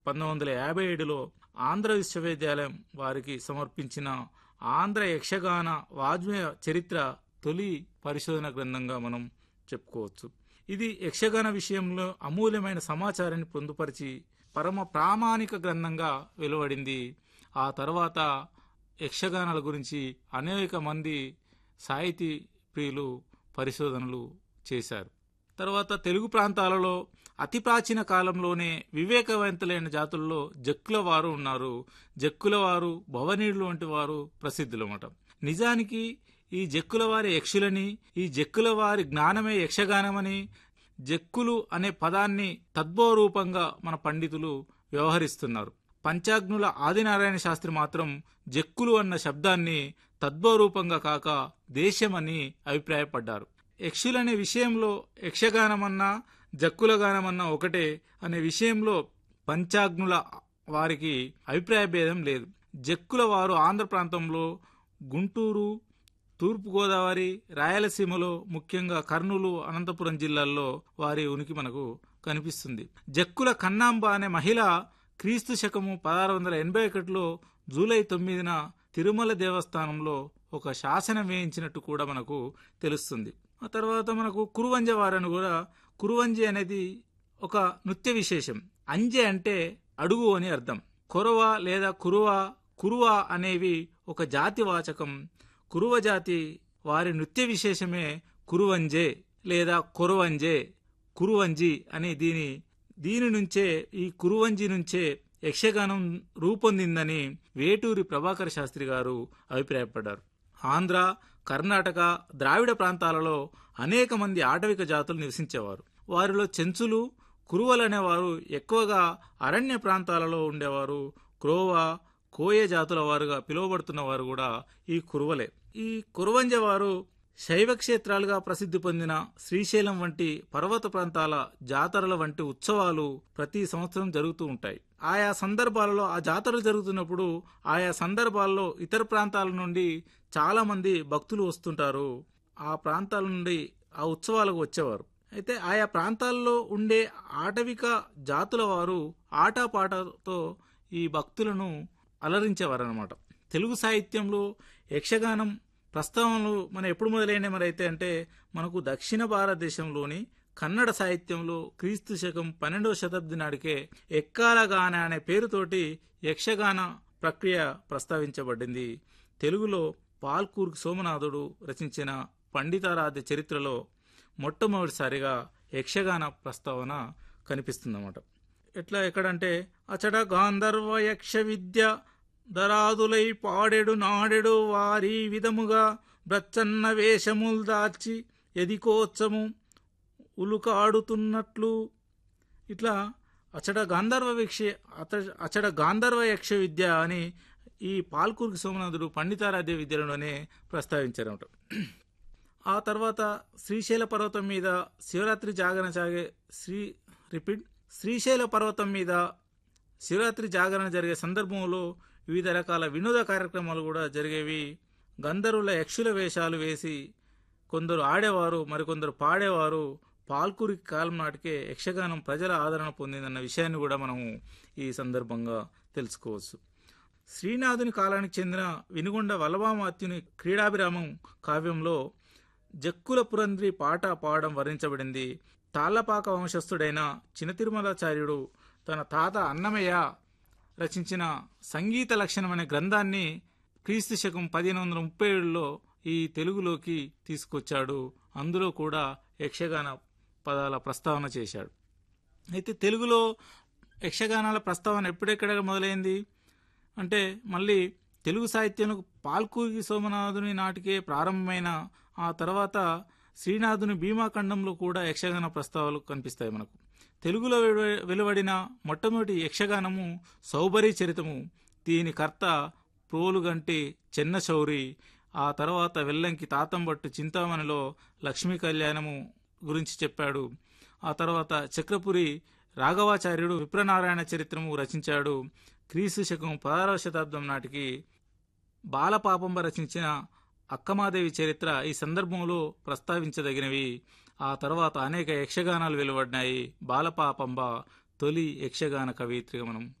పంతొమ్మిది వందల యాభై ఏడులో ఆంధ్ర విశ్వవిద్యాలయం వారికి సమర్పించిన ఆంధ్ర యక్షగాన వాజ్మయ చరిత్ర తొలి పరిశోధన గ్రంథంగా మనం చెప్పుకోవచ్చు ఇది యక్షగాన విషయంలో అమూల్యమైన సమాచారాన్ని పొందుపరిచి పరమ ప్రామాణిక గ్రంథంగా వెలువడింది ఆ తర్వాత యక్షగానాల గురించి అనేక మంది సాహితీ ప్రియులు పరిశోధనలు చేశారు తర్వాత తెలుగు ప్రాంతాలలో అతి ప్రాచీన కాలంలోనే వివేకవంతులైన జాతుల్లో జక్కుల వారు ఉన్నారు జక్కుల వారు భవనీయులు వంటి వారు ప్రసిద్ధులన్నమాట నిజానికి ఈ జక్కుల వారి యక్షులని ఈ జక్కుల వారి జ్ఞానమే యక్షగానమని జక్కులు అనే పదాన్ని తద్భవరూపంగా మన పండితులు వ్యవహరిస్తున్నారు పంచాగ్నుల ఆదినారాయణ శాస్త్రి మాత్రం జక్కులు అన్న శబ్దాన్ని తద్భవరూపంగా కాక దేశమని అభిప్రాయపడ్డారు యక్షులనే విషయంలో యక్షగానమన్నా జక్కుల గానమన్నా ఒకటే అనే విషయంలో పంచాగ్నుల వారికి అభిప్రాయ భేదం లేదు జక్కుల వారు ఆంధ్ర ప్రాంతంలో గుంటూరు తూర్పుగోదావరి రాయలసీమలో ముఖ్యంగా కర్నూలు అనంతపురం జిల్లాల్లో వారి ఉనికి మనకు కనిపిస్తుంది జక్కుల కన్నాంబ అనే మహిళ క్రీస్తు శకము పదహారు వందల ఎనభై ఒకటిలో జూలై తొమ్మిదిన తిరుమల దేవస్థానంలో ఒక శాసనం వేయించినట్టు కూడా మనకు తెలుస్తుంది ఆ తర్వాత మనకు కురువంజ వారని కూడా కురువంజి అనేది ఒక నృత్య విశేషం అంజె అంటే అడుగు అని అర్థం కొరవ లేదా కురువ కురువ అనేవి ఒక జాతి వాచకం కురువ జాతి వారి నృత్య విశేషమే కురువంజే లేదా కొరవంజే కురువంజి అని దీని దీని నుంచే ఈ కురువంజి నుంచే యక్షగానం రూపొందిందని వేటూరి ప్రభాకర్ శాస్త్రి గారు అభిప్రాయపడ్డారు ఆంధ్ర కర్ణాటక ద్రావిడ ప్రాంతాలలో అనేక మంది ఆటవిక జాతులు నివసించేవారు వారిలో చెంచులు కురువలనేవారు ఎక్కువగా అరణ్య ప్రాంతాలలో ఉండేవారు క్రోవ కోయ జాతుల వారుగా పిలువబడుతున్న వారు కూడా ఈ కురువలే ఈ కురువంజ వారు శైవ క్షేత్రాలుగా ప్రసిద్ధి పొందిన శ్రీశైలం వంటి పర్వత ప్రాంతాల జాతరల వంటి ఉత్సవాలు ప్రతి సంవత్సరం జరుగుతూ ఉంటాయి ఆయా సందర్భాలలో ఆ జాతరలు జరుగుతున్నప్పుడు ఆయా సందర్భాల్లో ఇతర ప్రాంతాల నుండి చాలా మంది భక్తులు వస్తుంటారు ఆ ప్రాంతాల నుండి ఆ ఉత్సవాలకు వచ్చేవారు అయితే ఆయా ప్రాంతాల్లో ఉండే ఆటవిక జాతుల వారు ఆటపాటతో ఈ భక్తులను అలరించేవారనమాట తెలుగు సాహిత్యంలో యక్షగానం ప్రస్తావనలు మనం ఎప్పుడు మొదలైన మరి అయితే అంటే మనకు దక్షిణ భారతదేశంలోని కన్నడ సాహిత్యంలో క్రీస్తు శకం పన్నెండవ శతాబ్ది నాటికే ఎక్కాలగాన అనే పేరుతోటి యక్షగాన ప్రక్రియ ప్రస్తావించబడింది తెలుగులో పాల్కూర్కి సోమనాథుడు రచించిన పండితారాధ్య చరిత్రలో మొట్టమొదటిసారిగా యక్షగాన ప్రస్తావన కనిపిస్తుందన్నమాట ఎట్లా ఎక్కడంటే అచడ గాంధర్వ యక్ష విద్య దరాదులై పాడెడు నాడెడు వారి విధముగా బ్రచ్చన్న వేషములు దాల్చి ఎదికోత్సము ఉలుకాడుతున్నట్లు ఇట్లా అచడ గాంధర్వ వీక్ష అత అచడ గాంధర్వ యక్ష విద్య అని ఈ పాల్కూర్కి సోమనాథుడు పండితారాధ్య విద్యలోనే ప్రస్తావించారన్నమాట ఆ తర్వాత శ్రీశైల పర్వతం మీద శివరాత్రి జాగరణ సాగే శ్రీ రిపీట్ శ్రీశైల పర్వతం మీద శివరాత్రి జాగరణ జరిగే సందర్భంలో వివిధ రకాల వినోద కార్యక్రమాలు కూడా జరిగేవి గంధర్వుల యక్షుల వేషాలు వేసి కొందరు ఆడేవారు మరికొందరు పాడేవారు పాల్కూరి కాలం నాటికే యక్షగానం ప్రజల ఆదరణ పొందిందన్న విషయాన్ని కూడా మనము ఈ సందర్భంగా తెలుసుకోవచ్చు శ్రీనాథుని కాలానికి చెందిన వినుగొండ వల్లభామాత్యుని క్రీడాభిరామం కావ్యంలో జక్కుల పురంధ్రి పాట పాడడం వర్ణించబడింది తాళ్లపాక వంశస్థుడైన చిన తిరుమలాచార్యుడు తన తాత అన్నమయ్య రచించిన సంగీత లక్షణం అనే గ్రంథాన్ని క్రీస్తు శకం పదిహేను వందల ముప్పై ఏడులో ఈ తెలుగులోకి తీసుకొచ్చాడు అందులో కూడా యక్షగాన పదాల ప్రస్తావన చేశాడు అయితే తెలుగులో యక్షగానాల ప్రస్తావన ఎప్పుడెక్కడ మొదలైంది అంటే మళ్ళీ తెలుగు సాహిత్యంలో పాల్కూరి సోమనాథుని నాటికే ప్రారంభమైన ఆ తర్వాత శ్రీనాథుని భీమాఖండంలో కూడా యక్షగాన ప్రస్తావాలు కనిపిస్తాయి మనకు తెలుగులో వెలువ- వెలువడిన మొట్టమొదటి యక్షగానము సౌబరి చరితము దీని కర్త ప్రోలుగంటి చెన్న శౌరి ఆ తర్వాత వెల్లంకి తాతంబట్టు చింతామణిలో లక్ష్మీ కళ్యాణము గురించి చెప్పాడు ఆ తర్వాత చక్రపురి రాఘవాచార్యుడు విప్రనారాయణ చరిత్రము రచించాడు క్రీస్తు శకం పదహారవ శతాబ్దం నాటికి బాలపాపంబ రచించిన అక్కమాదేవి చరిత్ర ఈ సందర్భంలో ప్రస్తావించదగినవి ఆ తర్వాత అనేక యక్షగానాలు వెలువడినాయి బాలపాపంబ తొలి యక్షగాన కవయిత్రిగా మనం